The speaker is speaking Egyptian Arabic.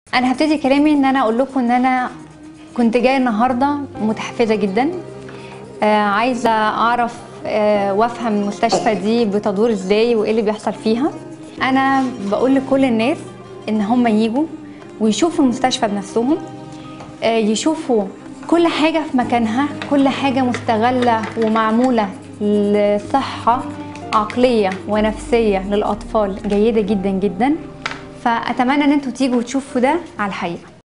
انا هبتدي كلامي ان انا اقول لكم ان انا كنت جايه النهارده متحفزه جدا آه عايزه اعرف آه وافهم المستشفى دي بتدور ازاي وايه اللي بيحصل فيها انا بقول لكل الناس ان هم يجوا ويشوفوا المستشفى بنفسهم آه يشوفوا كل حاجه في مكانها كل حاجه مستغله ومعموله لصحه عقليه ونفسيه للاطفال جيده جدا جدا فاتمنى ان انتوا تيجوا وتشوفوا ده على الحقيقه